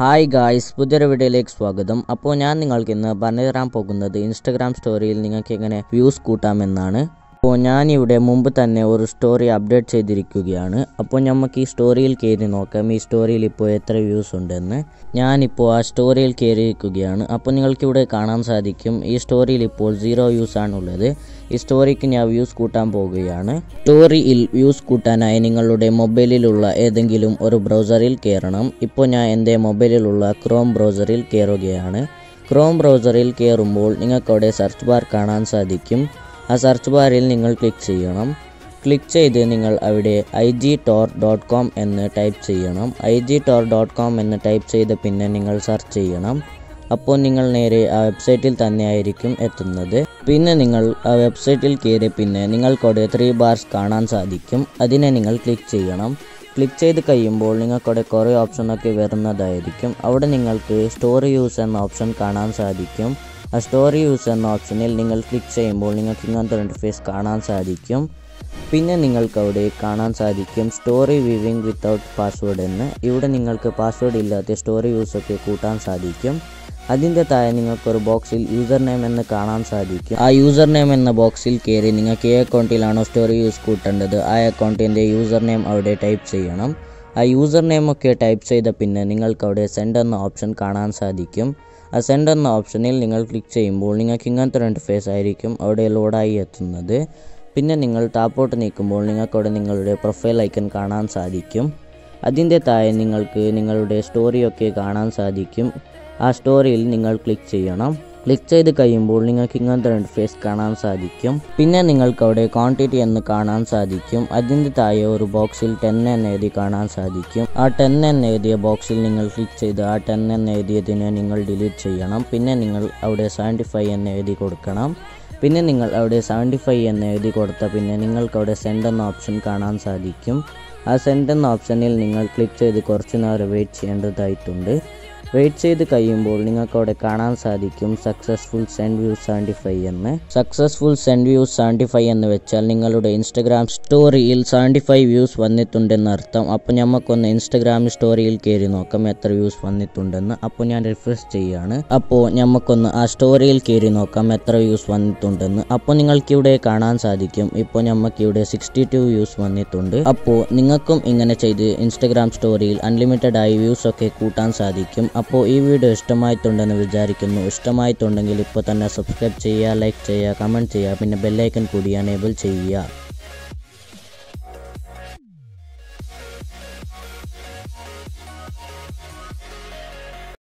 hi guys പുതിയൊരു വീഡിയോയിലേക്ക് സ്വാഗതം അപ്പോൾ ഞാൻ നിങ്ങൾക്ക് ഇന്ന് പറഞ്ഞു തരാൻ പോകുന്നത് ഇൻസ്റ്റഗ്രാം സ്റ്റോറിയിൽ നിങ്ങൾക്ക് എങ്ങനെ വ്യൂസ് കൂട്ടാമെന്നാണ് അപ്പോൾ ഞാനിവിടെ മുമ്പ് തന്നെ ഒരു സ്റ്റോറി അപ്ഡേറ്റ് ചെയ്തിരിക്കുകയാണ് അപ്പോൾ നമുക്ക് ഈ സ്റ്റോറിയിൽ കയറി നോക്കാം ഈ സ്റ്റോറിയിൽ ഇപ്പോൾ എത്ര വ്യൂസ് ഉണ്ടെന്ന് ഞാനിപ്പോൾ ആ സ്റ്റോറിയിൽ കയറിയിരിക്കുകയാണ് അപ്പോൾ നിങ്ങൾക്കിവിടെ കാണാൻ സാധിക്കും ഈ സ്റ്റോറിയിൽ ഇപ്പോൾ സീറോ വ്യൂസ് ആണുള്ളത് ഈ സ്റ്റോറിക്ക് ഞാൻ വ്യൂസ് കൂട്ടാൻ പോവുകയാണ് സ്റ്റോറിയിൽ വ്യൂസ് കൂട്ടാനായി നിങ്ങളുടെ മൊബൈലിലുള്ള ഏതെങ്കിലും ഒരു ബ്രൗസറിൽ കയറണം ഇപ്പോൾ ഞാൻ എൻ്റെ മൊബൈലിലുള്ള ക്രോം ബ്രൗസറിൽ കയറുകയാണ് ക്രോം ബ്രൗസറിൽ കയറുമ്പോൾ നിങ്ങൾക്കവിടെ സെർച്ച് ബാർ കാണാൻ സാധിക്കും ആ സെർച്ച് ബാറിൽ നിങ്ങൾ ക്ലിക്ക് ചെയ്യണം ക്ലിക്ക് ചെയ്ത് നിങ്ങൾ അവിടെ I G tor dot com എന്ന് ടൈപ്പ് ചെയ്യണം I G tor dot com എന്ന് ടൈപ്പ് ചെയ്ത് പിന്നെ നിങ്ങൾ സെർച്ച് ചെയ്യണം അപ്പോൾ നിങ്ങൾ നേരെ ആ വെബ്സൈറ്റിൽ തന്നെ ആയിരിക്കും എത്തുന്നത് പിന്നെ നിങ്ങൾ ആ വെബ്സൈറ്റിൽ കയറി പിന്നെ നിങ്ങൾക്കവിടെ ത്രീ ബാർസ് കാണാൻ സാധിക്കും അതിനെ നിങ്ങൾ ക്ലിക്ക് ചെയ്യണം ക്ലിക്ക് ചെയ്ത് കഴിയുമ്പോൾ നിങ്ങൾക്കവിടെ കുറേ ഓപ്ഷനൊക്കെ വരുന്നതായിരിക്കും അവിടെ നിങ്ങൾക്ക് സ്റ്റോറി യൂസ് എന്ന ഓപ്ഷൻ കാണാൻ സാധിക്കും ആ സ്റ്റോറി യൂസ് എന്ന ഓപ്ഷനിൽ നിങ്ങൾ ക്ലിക്ക് ചെയ്യുമ്പോൾ നിങ്ങൾക്ക് ഇങ്ങനത്തെ ഒരു ഇൻ്റർഫേസ് കാണാൻ സാധിക്കും പിന്നെ നിങ്ങൾക്ക് അവിടെ കാണാൻ സാധിക്കും സ്റ്റോറി വിവിങ് വിത്തൗട്ട് പാസ്വേഡ് എന്ന് ഇവിടെ നിങ്ങൾക്ക് പാസ്വേഡ് ഇല്ലാത്ത സ്റ്റോറി യൂസൊക്കെ കൂട്ടാൻ സാധിക്കും അതിൻ്റെ താഴെ നിങ്ങൾക്കൊരു ബോക്സിൽ യൂസർ നെയിം എന്ന് കാണാൻ സാധിക്കും ആ യൂസർ നെയിം എന്ന ബോക്സിൽ കയറി നിങ്ങൾക്ക് ഏ അക്കൗണ്ടിലാണോ സ്റ്റോറി യൂസ് കൂട്ടേണ്ടത് ആ അക്കൗണ്ടിൻ്റെ യൂസർ നെയിം അവിടെ ടൈപ്പ് ചെയ്യണം ആ യൂസർ നെയിം ഒക്കെ ടൈപ്പ് ചെയ്ത പിന്നെ നിങ്ങൾക്ക് അവിടെ സെൻഡ് എന്ന ഓപ്ഷൻ കാണാൻ സാധിക്കും ആ സെൻഡ് എന്ന ഓപ്ഷനിൽ നിങ്ങൾ ക്ലിക്ക് ചെയ്യുമ്പോൾ നിങ്ങൾക്ക് ഇങ്ങനത്തെ ഒരു ഇൻ്റർഫേസ് ആയിരിക്കും അവിടെ ലോഡായി എത്തുന്നത് പിന്നെ നിങ്ങൾ താപ്പോട്ട് നീക്കുമ്പോൾ നിങ്ങൾക്കവിടെ നിങ്ങളുടെ പ്രൊഫൈൽ ഐക്കൺ കാണാൻ സാധിക്കും അതിൻ്റെ താഴെ നിങ്ങൾക്ക് നിങ്ങളുടെ സ്റ്റോറിയൊക്കെ കാണാൻ സാധിക്കും ആ സ്റ്റോറിയിൽ നിങ്ങൾ ക്ലിക്ക് ചെയ്യണം ക്ലിക്ക് ചെയ്ത് കഴിയുമ്പോൾ നിങ്ങൾക്ക് ഇങ്ങനത്തെ ഒരു ഇൻ്റർഫേസ് കാണാൻ സാധിക്കും പിന്നെ നിങ്ങൾക്ക് അവിടെ ക്വാണ്ടിറ്റി എന്ന് കാണാൻ സാധിക്കും അതിൻ്റെ താഴെ ഒരു ബോക്സിൽ ടെൻ എന്ന് എഴുതി കാണാൻ സാധിക്കും ആ ടെൻ എന്ന് എഴുതിയ ബോക്സിൽ നിങ്ങൾ ക്ലിക്ക് ചെയ്ത് ആ ടെൻ എന്ന് എഴുതിയതിനെ നിങ്ങൾ ഡിലീറ്റ് ചെയ്യണം പിന്നെ നിങ്ങൾ അവിടെ സെവൻറ്റി ഫൈവ് എന്ന് എഴുതി കൊടുക്കണം പിന്നെ നിങ്ങൾ അവിടെ സെവൻറ്റി ഫൈവ് എന്ന് എഴുതി കൊടുത്ത പിന്നെ നിങ്ങൾക്ക് അവിടെ സെൻഡ് എന്ന ഓപ്ഷൻ കാണാൻ സാധിക്കും ആ സെൻഡ് എന്ന ഓപ്ഷനിൽ നിങ്ങൾ ക്ലിക്ക് ചെയ്ത് കുറച്ച് നേരം വെയിറ്റ് ചെയ്യേണ്ടതായിട്ടുണ്ട് വെയിറ്റ് ചെയ്ത് കഴിയുമ്പോൾ നിങ്ങൾക്ക് അവിടെ കാണാൻ സാധിക്കും successful send view seventy five എന്ന് successful send view seventy five എന്ന് വെച്ചാൽ നിങ്ങളുടെ ഇൻസ്റ്റഗ്രാം സ്റ്റോറിയിൽ സെവൻറ്റി ഫൈവ് വ്യൂസ് വന്നിട്ടുണ്ടെന്ന് അർത്ഥം അപ്പോൾ നമുക്കൊന്ന് ഇൻസ്റ്റഗ്രാം സ്റ്റോറിയിൽ കയറി നോക്കാം എത്ര വ്യൂസ് വന്നിട്ടുണ്ടെന്ന് അപ്പോൾ ഞാൻ റിഫ്രഷ് ചെയ്യുകയാണ് അപ്പോൾ നമുക്കൊന്ന് ആ സ്റ്റോറിയിൽ കയറി നോക്കാം എത്ര വ്യൂസ് വന്നിട്ടുണ്ടെന്ന് അപ്പോൾ നിങ്ങൾക്കിവിടെ കാണാൻ സാധിക്കും ഇപ്പോൾ നമുക്കിവിടെ സിക്സ്റ്റി ടു വ്യൂസ് വന്നിട്ടുണ്ട് അപ്പോൾ നിങ്ങൾക്കും ഇങ്ങനെ ചെയ്ത് ഇൻസ്റ്റഗ്രാം സ്റ്റോറിയിൽ അൺലിമിറ്റഡ് ആയി വ്യൂസ് ഒക്കെ കൂട്ടാൻ സാധിക്കും അപ്പോൾ ഈ വീഡിയോ ഇഷ്ടമായിട്ടുണ്ടെന്ന് വിചാരിക്കുന്നു ഇഷ്ടമായിട്ടുണ്ടെങ്കിൽ ഇപ്പോൾ തന്നെ സബ്സ്ക്രൈബ് ചെയ്യുക ലൈക്ക് ചെയ്യുക കമൻറ്റ് ചെയ്യുക പിന്നെ ബെല്ലൈക്കൺ കൂടി എനേബിൾ ചെയ്യുക